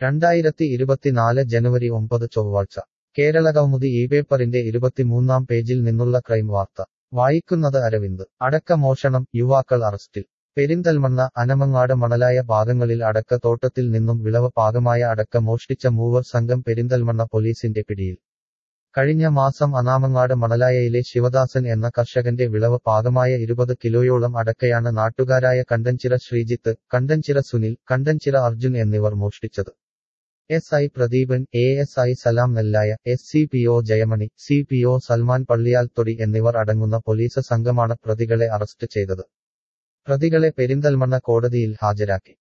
രണ്ടായിരത്തി ഇരുപത്തിനാല് ജനുവരി ഒമ്പത് ചൊവ്വാഴ്ച കേരളകൗമുദി ഈ പേപ്പറിന്റെ ഇരുപത്തിമൂന്നാം പേജിൽ നിന്നുള്ള ക്രൈം വാർത്ത വായിക്കുന്നത് അരവിന്ദ് അടക്ക മോഷണം യുവാക്കൾ അറസ്റ്റിൽ പെരിന്തൽമണ്ണ അനമങ്ങാട് മണലായ ഭാഗങ്ങളിൽ അടക്ക തോട്ടത്തിൽ നിന്നും വിളവ് പാകമായ അടക്ക മോഷ്ടിച്ച മൂവർ സംഘം പെരിന്തൽമണ്ണ പോലീസിന്റെ പിടിയിൽ കഴിഞ്ഞ മാസം അനാമങ്ങാട് മണലായയിലെ ശിവദാസൻ എന്ന കർഷകന്റെ വിളവ് പാകമായ ഇരുപത് കിലോയോളം അടക്കയാണ് നാട്ടുകാരായ കണ്ടൻചിറ ശ്രീജിത്ത് കണ്ടൻചിറ സുനിൽ കണ്ടൻചിറ അർജുൻ എന്നിവർ മോഷ്ടിച്ചത് S I Pradeepan A S I Salam Nellaya S C P O Jayamani C P O Salman Palliyalthodi എന്നിവർ അടങ്ങുന്ന പോലീസ് സംഘമാണ് പ്രതികളെ അറസ്റ്റ് ചെയ്തത് പ്രതികളെ പെരിന്തൽമണ്ണ കോടതിയിൽ ഹാജരാക്കി